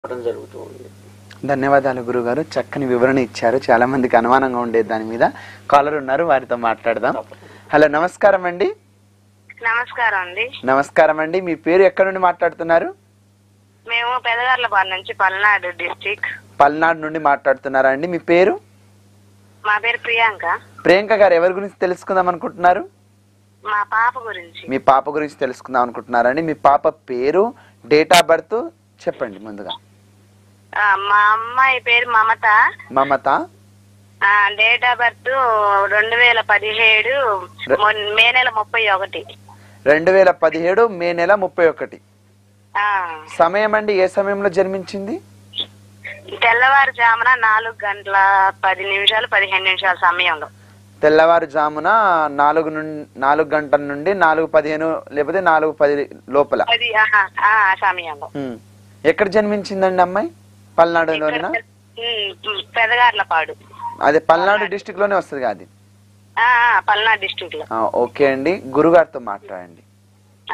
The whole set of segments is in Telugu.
రావడం జరుగుతూ ఉంది ధన్యవాదాలు గురుగారు చక్కని వివరణ ఇచ్చారు చాలా మందికి అనుమానంగా ఉండేది దాని మీద కాలర్ ఉన్నారు వారితో మాట్లాడదాం హలో నమస్కారం అండి నమస్కారం అండి నమస్కారం అండి మీ పేరు ఎక్కడ నుండి మాట్లాడుతున్నారు మేము పెదగార్లపాడు నుంచి పల్నాడు డిస్టిక్ పల్నాడు నుండి మాట్లాడుతున్నారా అండి మీ పేరు మా పేరు ప్రియాంక ప్రియాంక గారు ఎవరి గురించి తెలుసుకుందాం అనుకుంటున్నారు మా పాప గురించి మీ పాప గురించి తెలుసుకుందాం అనుకుంటున్నారండి మీ పాప పేరు డేట్ ఆఫ్ బర్త్ చెప్పండి ముందుగా ఆ, మా అమ్మాయి పేరు Mamata Mamata date of birth రెండు వేల పదిహేడు మొన్- మే నెల ముప్పై ఒకటి రెండు వేల పదిహేడు మే నెల ముప్పై ఒకటి ఆ, సమయం అండి ఏ సమయంలో జన్మించింది తెల్లవారుజామున నాలుగు గంటల పది నిమిషాలు పదిహేను నిమిషాల సమయంలో తెల్లవారుజామున నాలుగు నుండి నాలుగు గంటల నుండి నాలుగు పదిహేను లేకపోతే నాలుగు పది లోపల అది ఆ, ఆ సమయంలో ఉమ్. ఎక్కడ జన్మించిందండి అమ్మాయి పల్నాడులోనా ఉమ్, పెదగార్లపాడు అదే పల్నాడు డిస్టిక్ లోనే వస్తుంది అది ఆ, ఆ, పల్నాడు డిస్టిక్ లో ఆ, ఓకే అండి గురుగారితో మాట్లాడండి ఆ.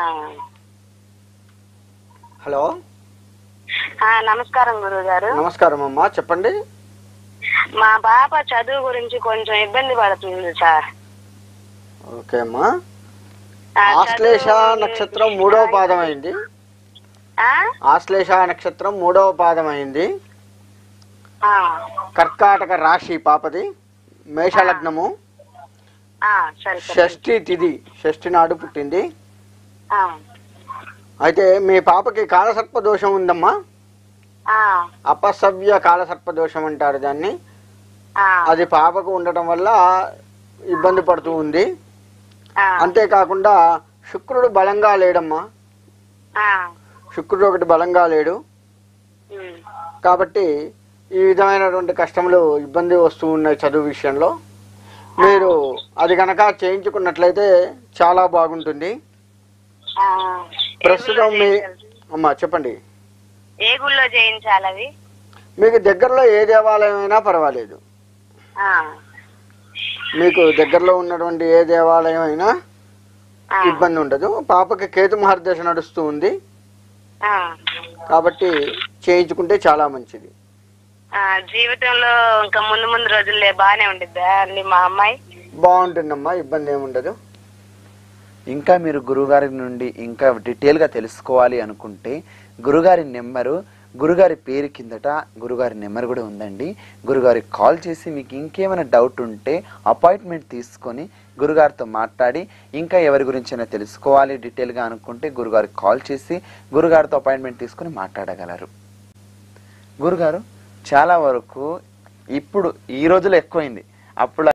హలో ఆ, నమస్కారం గురువు గారు నమస్కారం అమ్మా చెప్పండి మా పాప చదువు గురించి కొంచెం ఇబ్బంది పడుతుంది సార్ ఓకే అమ్మా ఆ, ఆశ్లేష చదువు- నక్షత్రం మూడవ పాదం అయింది ఆ? ఆశ్లేష నక్షత్రం మూడవ పాదం అయింది ఆ, కర్కాటక రాశి పాపది మేషలగ్నము ఆ, సరే సరే షష్ఠి తిథి షష్ఠి నాడు పుట్టింది ఆ, అయితే మీ పాపకి కాలసర్ప దోషం ఉందమ్మా ఆ, అపసవ్య కాలసర్ప దోషం అంటారు దాన్ని ఆ, అది పాపకు ఉండటం వల్ల ఇబ్బంది పడుతూ ఉంది ఆ, అంతేకాకుండా శుక్రుడు బలంగా లేడమ్మా ఆ, శుక్రుడు ఒకటి బలంగా లేడు ఉమ్, కాబట్టి ఈ విధమైనటువంటి కష్టములు ఇబ్బంది వస్తూ ఉన్నాయి చదువు విషయంలో మీరు అది కనుక చేయించుకున్నట్లయితే చాలా బాగుంటుంది ఆ. ఏ ప్రస్తుతం గుళ్ళో మీ చేయించాలి? అమ్మా చెప్పండి ఏ గుళ్ళో చేయించాలి అవి మీకు దగ్గరలో ఏ దేవాలయం అయినా పర్వాలేదు ఆ, మీకు దగ్గరలో ఉన్నటువంటి ఏ దేవాలయం అయినా ఆ, ఇబ్బంది ఉండదు పాపకి కేతు మహర్దశ నడుస్తూ ఉంది ఆ, కాబట్టి చేయించుకుంటే చాలా మంచిది ఆ, జీవితంలో ఇంకా ముందు ముందు రోజుల్లో బాగానే ఉండిద్దా అండి మా అమ్మాయి బాగుంటుందమ్మా ఇబ్బంది ఏమి ఉండదు ఇంకా మీరు గురుగారి నుండి ఇంకా డీటెయిల్ గా తెలుసుకోవాలి అనుకుంటే గురుగారి నెంబరు గురుగారి పేరు కిందట గురుగారి నెంబర్ కూడా ఉందండి గురుగారికి కాల్ చేసి మీకు ఇంకేమైనా డౌట్ ఉంటే అపాయింట్మెంట్ తీసుకొని గురుగారితో మాట్లాడి ఇంకా ఎవరి గురించైనా తెలుసుకోవాలి డీటెయిల్గా అనుకుంటే గురుగారికి కాల్ చేసి గురుగారితో అపాయింట్మెంట్ తీసుకొని మాట్లాడగలరు గురుగారు చాలా వరకు ఇప్పుడు ఈ రోజులో ఎక్కువైంది అప్పుడు